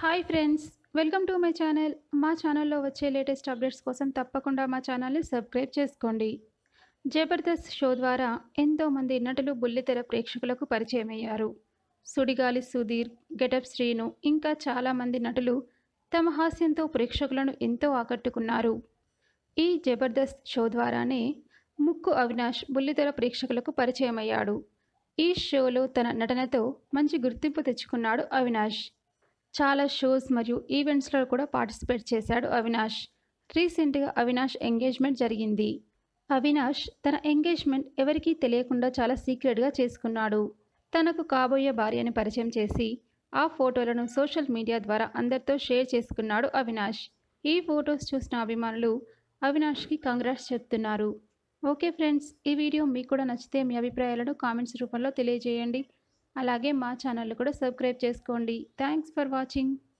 hi friends welcome to my channel మా ఛానల్లో వచ్చే లేటెస్ట్ అప్డేట్స్ కోసం తప్పకుండా మా ఛానల్ని సబ్స్క్రైబ్ చేసుకోండి జబర్దస్త్ షో ద్వారా ఎంతోమంది నటులు బుల్లితెర ప్రేక్షకులకు పరిచయమయ్యారు సుడిగాలి సుధీర్ గెటప్ శ్రీను ఇంకా చాలామంది నటులు తమ హాస్యంతో ప్రేక్షకులను ఎంతో ఆకట్టుకున్నారు ఈ జబర్దస్త్ షో ద్వారానే ముక్కు అవినాష్ బుల్లితెర ప్రేక్షకులకు పరిచయమయ్యాడు ఈ షోలో తన నటనతో మంచి గుర్తింపు తెచ్చుకున్నాడు అవినాష్ చాలా షోస్ మరియు ఈవెంట్స్లో కూడా పార్టిసిపేట్ చేశాడు అవినాష్ రీసెంట్గా అవినాష్ ఎంగేజ్మెంట్ జరిగింది అవినాష్ తన ఎంగేజ్మెంట్ ఎవరికీ తెలియకుండా చాలా సీక్రెట్గా చేసుకున్నాడు తనకు కాబోయే భార్యని పరిచయం చేసి ఆ ఫోటోలను సోషల్ మీడియా ద్వారా అందరితో షేర్ చేసుకున్నాడు అవినాష్ ఈ ఫొటోస్ చూసిన అభిమానులు అవినాష్కి కంగ్రాట్స్ చెప్తున్నారు ఓకే ఫ్రెండ్స్ ఈ వీడియో మీకు కూడా నచ్చితే మీ అభిప్రాయాలను కామెంట్స్ రూపంలో తెలియజేయండి అలాగే మా ఛానల్ కూడా సబ్స్క్రైబ్ చేసుకోండి థ్యాంక్స్ ఫర్ వాచింగ్